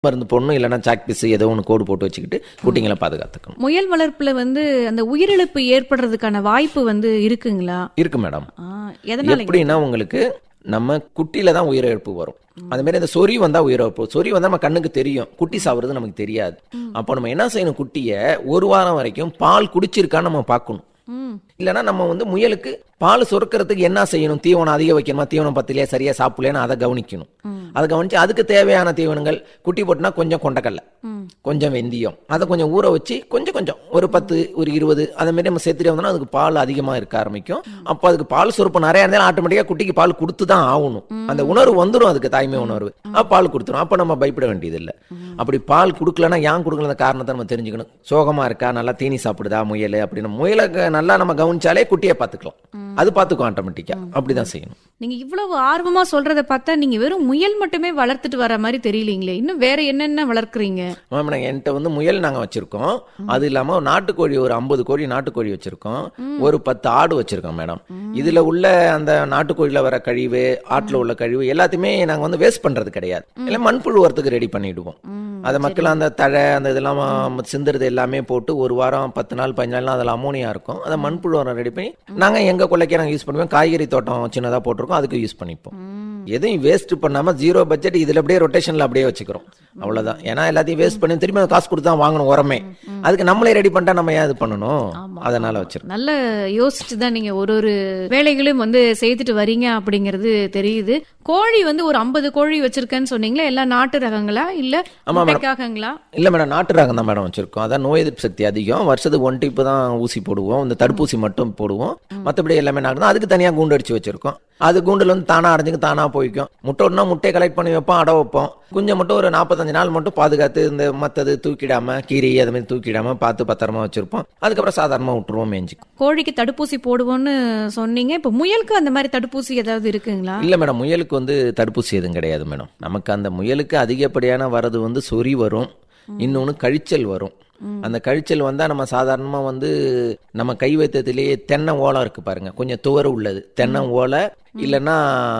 மருந்து போடணும் இல்லைன்னா சாக் பீஸ் ஏதோ ஒன்று கோடு போட்டு வச்சுக்கிட்டு குட்டிங்களை பாதுகாத்துக்கணும் முயல் வளர்ப்புல வந்து அந்த உயிரிழப்பு ஏற்படுறதுக்கான வாய்ப்பு வந்து இருக்குங்களா இருக்கு மேடம் ஆ, எதனால எப்படின்னா உங்களுக்கு நம்ம குட்டியில தான் உயிரிழப்பு வரும் அது மாதிரி இந்த சொறி வந்தா உயிரிழப்பு சொறி வந்தா நம்ம கண்ணுக்கு தெரியும் குட்டி சாப்பிடுறது நமக்கு தெரியாது அப்போ நம்ம என்ன செய்யணும் குட்டியை ஒரு வாரம் வரைக்கும் பால் குடிச்சிருக்கான்னு நம்ம பார்க்கணும் ம், இல்லைன்னா நம்ம வந்து முயலுக்கு பால் சுரக்கிறதுக்கு என்ன செய்யணும் தீவனம் அதிக வைக்கணுமா தீவனம் பத்திலையா சரியா சாப்பிடலையான்னு அதை கவனிக்கணும் அதை கவனிச்சு அதுக்கு தேவையான தீவனங்கள் குட்டி போட்டுனா கொஞ்சம் கொண்டக்கடலை ம். கொஞ்சம் வெந்தயம் அதை கொஞ்சம் ஊற வச்சு கொஞ்சம் கொஞ்சம் ஒரு பத்து ஒரு இருபது அந்த மாதிரி நம்ம சேர்த்துட்டு வந்தோம்னா அதுக்கு பால் அதிகமாக இருக்க ஆரம்பிக்கும் அப்போ அதுக்கு பால் சுரப்பு நிறையா இருந்தாலும் ஆட்டோமேட்டிக்காக குட்டிக்கு பால் கொடுத்து தான் ஆகணும் அந்த உணர்வு வந்துடும் அதுக்கு தாய்மை உணர்வு அப்போ பால் கொடுத்துரும் அப்போ நம்ம பயப்பட வேண்டியதில்லை அப்படி பால் கொடுக்கலன்னா ஏன் கொடுக்கல காரணத்தை நம்ம தெரிஞ்சுக்கணும் சோகமா இருக்கா நல்லா தீனி சாப்பிடுதா முயல் அப்படின்னு முயலை க- நல்லா நம்ம கவனிச்சாலே குட்டியை பார்த்துக்கலாம் அது பார்த்துக்கும் ஆட்டோமேட்டிக்கா அப்படிதான் செய்யணும் நீங்க இவ்வளவு ஆர்வமா சொல்றத பார்த்தா நீங்க வெறும் முயல் மட்டுமே வளர்த்துட்டு வர மாதிரி தெரியலீங்களே இன்னும் வேற என்னென்ன வளர்க்குறீங்க மேம் நாங்கள் என்கிட்ட வந்து முயல் நாங்கள் வச்சிருக்கோம் அது இல்லாமல் நாட்டுக்கோழி ஒரு ஐம்பது கோழி நாட்டுக்கோழி வச்சிருக்கோம் ஒரு பத்து ஆடு வச்சிருக்கோம் மேடம் இதில் உள்ள அந்த நாட்டுக்கோழியில் வர கழிவு ஆட்டில் உள்ள கழிவு எல்லாத்தையுமே நாங்கள் வந்து வேஸ்ட் பண்ணுறது கிடையாது இல்லை மண்புழு உரத்துக்கு ரெடி பண்ணிடுவோம் அதை மக்கள் அந்த தழை அந்த இதெல்லாம் ம- சிந்துறது எல்லாமே போட்டு ஒரு வாரம் பத்து நாள் பதினஞ்சு நாள் அதில் அமோனியா இருக்கும் அதை மண்புழு உரம் ரெடி பண்ணி நாங்கள் எங்கள் கொள்ளைக்கே நாங்கள் யூஸ் பண்ணுவோம் காய்கறி தோட்டம் சின்னதாக போட்டிருக்கோம் அதுக்கு யூஸ் பண்ணிப்போம் எதையும் வேஸ்ட் பண்ணாம ஜீரோ பட்ஜெட் இதுல அப்படியே ரொட்டேஷன்ல அப்படியே வச்சுக்கிறோம் அவ்வளவுதான் ஏன்னா எல்லாத்தையும் வேஸ்ட் பண்ணி திரும்பி காசு கொடுத்து தான் வாங்கணும் உரமே அதுக்கு நம்மளே ரெடி பண்ணிட்டா நம்ம ஏன் இது பண்ணணும் அதனால வச்சிருக்கோம் நல்ல யோசிச்சு தான் நீங்க ஒரு ஒரு வேலைகளும் வந்து செய்துட்டு வரீங்க அப்படிங்கிறது தெரியுது கோழி வந்து ஒரு ஐம்பது கோழி வச்சிருக்கேன்னு சொன்னீங்களா எல்லாம் நாட்டு ரகங்களா இல்ல ஆமா, மேடம். முட்டைக்காகங்களா இல்ல மேடம் நாட்டு ரகம் தான் மேடம் வச்சிருக்கோம் அதான் நோய் எதிர்ப்பு சக்தி அதிகம் வருஷத்துக்கு ஒன் டிப்பு தான் ஊசி போடுவோம் இந்த தடுப்பூசி மட்டும் போடுவோம் மத்தபடி எல்லாமே நாட்டு தான் அதுக்கு தனியா கூண்டு அடிச்சு வச்சிருக்கோம் அது கூண்டுல வந்து தானா அடைஞ்சுக்கு தானா போய்க்கும் முட்டை ஒன்றா முட்டையை கலெக்ட் பண்ணி வைப்போம் அடை வைப்போம் குஞ்சை மட்டும் ஒரு நாற்பத்தஞ்சு நாள் மட்டும் பாதுகாத்து இந்த மத்தது தூக்கிடாம கீரை அது மாதிரி தூக்கிடாம பார்த்து பத்திரமா வச்சிருப்போம் அதுக்கப்புறம் சாதாரணமா விட்டுருவோம் மேய்ஞ்சிக்கும் கோழிக்கு தடுப்பூசி போடுவோம்னு சொன்னீங்க இப்ப முயலுக்கு அந்த மாதிரி தடுப்பூசி ஏதாவது இருக்குங்களா இல்ல மேடம் முயலுக்கு வந்து தடுப்பூசி எதுவும் கிடையாது மேடம் நமக்கு அந்த முயலுக்கு அதிகப்படியான வரது வந்து சொறி வரும் இன்னொன்னு கழிச்சல் வரும் அந்த கழிச்சல் வந்தா நம்ம சாதாரணமா வந்து நம்ம கை வைத்ததுலேயே தென்னை ஓலை இருக்கு பாருங்க கொஞ்சம் துவர உள்ளது தென்னை ஓலை இல்லைன்னா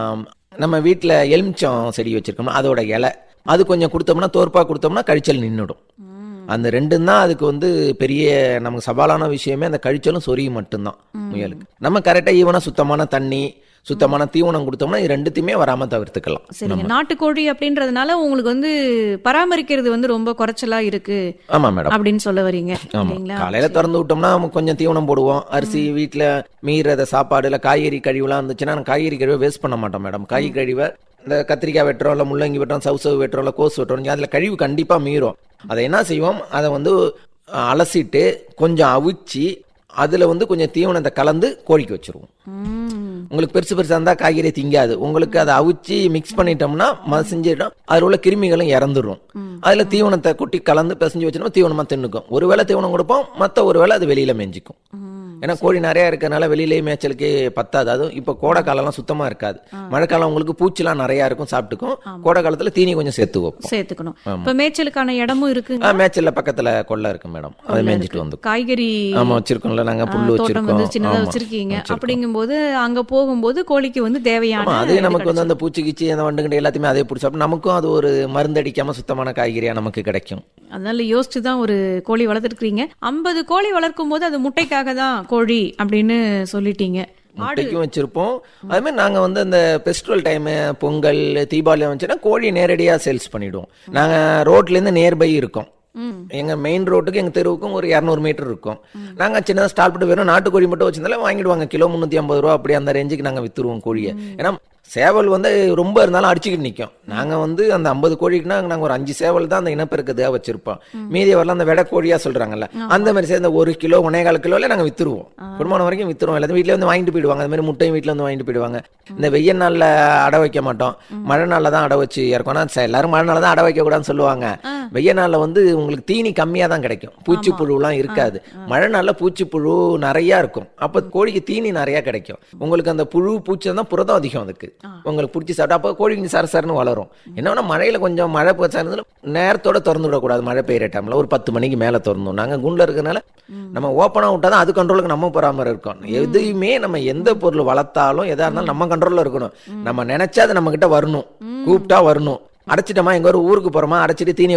நம்ம வீட்டில் எலுமிச்சம் செடி வச்சிருக்கோம்னா அதோட இலை அது கொஞ்சம் கொடுத்தோம்னா தோற்பா கொடுத்தோம்னா கழிச்சல் நின்றுடும் அந்த ரெண்டும் தான் அதுக்கு வந்து பெரிய நமக்கு சவாலான விஷயமே அந்த கழிச்சலும் சொறியும் மட்டும்தான் முயலுக்கு நம்ம கரெக்டாக ஈவனாக சுத்தமான தண்ணி சுத்தமான தீவனம் கொடுத்தோம்னா இது ரெண்டுத்தையுமே வராம தவிர்த்துக்கலாம் சரிங்க நாட்டுக்கோழி அப்படின்றதுனால உங்களுக்கு வந்து பராமரிக்கிறது வந்து ரொம்ப குறைச்சலா இருக்கு ஆமா மேடம் அப்படின்னு சொல்ல வரீங்க ஆமா இல்லைங்களா காலையில திறந்து விட்டோம்னா நம்ம கொஞ்சம் தீவனம் போடுவோம் அரிசி வீட்டுல மீறத சாப்பாடு இல்ல காய்கறி கழிவுலாம் இருந்துச்சுன்னா நான் காய்கறி கழிவை வேஸ்ட் பண்ண மாட்டோம் மேடம் காய்கறி கழிவை இந்த கத்திரிக்காய் வெட்டுறோம் இல்ல முள்ளங்கி வெட்டுறோம் சவு சவு வெட்டுறோம் இல்ல கோஸ் வெட்டுறோம் அதுல கழிவு கண்டிப்பா மீறும் அதை என்ன செய்வோம் அதை வந்து அஹ், அலசிட்டு கொஞ்சம் அவிச்சு அதுல வந்து கொஞ்சம் தீவனத்தை கலந்து கோழிக்கு வச்சிருவோம் ம். உங்களுக்கு பெருசு பெருசா இருந்தா காய்கறி திங்காது உங்களுக்கு அதை அவிச்சு மிக்ஸ் பண்ணிட்டோம்னா மசிஞ்சிடும் அதில் உள்ள கிருமிகளும் இறந்துடும் அதுல தீவனத்தை கொட்டி கலந்து பிசைஞ்சு வச்சோம்னா தீவனமா தின்னுக்கும் ஒரு வேளை தீவனம் கொடுப்போம் மத்த ஒரு வேளை அது வெளியில மேய்ஞ்சிக்கும் ஏன்னா கோழி நிறைய இருக்கறனால வெளியிலேயே மேய்ச்சலுக்கு பத்தாது அதுவும் இப்போ கோடை காலம்லாம் சுத்தமா இருக்காது மழைக்காலம் உங்களுக்கு பூச்சிலாம் நிறைய இருக்கும் சாப்பிட்டுக்கும் கோடை காலத்துல தீனி கொஞ்சம் சேர்த்து வைப்போம் சேர்த்துக்கணும் இப்ப மேய்ச்சலுக்கான இடமும் இருக்குங்க ஆ, மேய்ச்சல்ல பக்கத்துல கொள்ளை இருக்கு மேடம் அதை மேய்ஞ்சிட்டு வந்து காய்கறி ஆமா வச்சிருக்கோம்ல நாங்க ஆ, புல்லு தோட்டம் வந்து வச்சிருக்கோம் சின்னதா ஆமா, வச்சிருக்கீங்க வச்சிருக்கோம். அப்படிங்கும்போது அங்க போகும்போது கோழிக்கு வந்து தேவையான ஆமா அது இது நமக்கு வந்து அந்த பூச்சி கீச்சி அந்த வண்டுகிட்ட எல்லாத்தையுமே அதே பிடிச்சா நமக்கும் அது ஒரு மருந்து அடிக்காம சுத்தமான காய்கறியா நமக்கு கிடைக்கும் அதனால யோசிச்சு தான் ஒரு கோழி வளர்த்துருக்கீங்க ஐம்பது கோழி வளர்க்கும் போது அது முட்டைக்காக தான் கோழி அப்படின்னு சொல்லிட்டீங்க ஆடு முட்டைக்கும் வச்சிருப்போம் அது மாதிரி நாங்க வந்து அந்த ஃபெஸ்டிவல் டைம் பொங்கல் தீபாவளி வந்துச்சுன்னா கோழி நேரடியா சேல்ஸ் பண்ணிடுவோம் நாங்க ரோட்ல இருந்து நியர்பை இருக்கோம் ம். எங்க மெயின் ரோட்டுக்கு எங்க தெருவுக்கும் ஒரு இரநூறு மீட்டர் இருக்கும் நாங்க சின்னதா ஸ்டால் போட்டு வெறும் நாட்டுக்கோழி மட்டும் வச்சிருந்தாலும் வாங்கிடுவாங்க கிலோ முந்நூத்தி ஐம்பது ரூபா அப்படி அந்த ரேஞ்சுக்கு நாங்க வித்துருவோம் கோழியை ஏன்னா சேவல் வந்து ரொம்ப இருந்தாலும் அடிச்சுக்கிட்டு நிற்கும் நாங்க வந்து அந்த ஐம்பது கோழிக்குனா நாங்க ஒரு அஞ்சு சேவல் தான் அந்த இனப்பெருக்கத்துக்காக வச்சிருப்போம் மீதி வரலாம் அந்த வெடை கோழியா சொல்றாங்கல்ல அந்த மாதிரி சேர்ந்த ஒரு கிலோ ஒன்னே கால் கிலோல நாங்க வித்துருவோம் குடும்பம் வரைக்கும் வித்துருவோம் எல்லாத்தையும் வீட்டுல வந்து வாங்கிட்டு போயிடுவாங்க அந்த மாதிரி முட்டையும் வீட்டுல வந்து வாங்கிட்டு போயிடுவாங்க இந்த வெய்ய நாள்ல அடை வைக்க மாட்டோம் மழை நாள்ல தான் அடை வச்சு இறக்கும் ஆனா ச- எல்லாரும் மழை நாள்ல தான் அடை வைக்க கூடாதுன்னு சொல்லுவாங்க வெய்ய நாள்ல வந்து உங்களுக்கு தீனி கம்மியா தான் கிடைக்கும் பூச்சி புழுலாம் இருக்காது மழை நாள்ல பூச்சி புழு நிறைய இருக்கும் அப்ப கோழிக்கு தீனி நிறைய கிடைக்கும் உங்களுக்கு அந்த புழு பூச்சி தான் புரதம் அதிகம் அதுக்கு உங்களுக்கு பிடிச்சி சாப்பிட்டா அப்போ கோழிக்கு சர சரன்னு வளரும் என்னன்னா மழையில கொஞ்சம் மழை பெய்ச்சா நேரத்தோட திறந்து விடக்கூடாது மழை பெய்யுற டைம்ல ஒரு பத்து மணிக்கு மேல திறந்தோம் நாங்க குண்டில் இருக்கறனால நம்ம ஓப்பனா விட்டாதான் அது கண்ட்ரோலுக்கு நம்ம பராமரி இருக்கோம் எதையுமே நம்ம எந்த பொருள் வளர்த்தாலும் எதா இருந்தாலும் நம்ம கண்ட்ரோல்ல இருக்கணும் நம்ம நினைச்சா அது நம்ம கிட்ட வரணும் கூப்பிட்டா வரணும் அடைச்சிட்டோமா எங்க ஒரு ஊருக்கு போறோமா அடைச்சிட்டு தீனி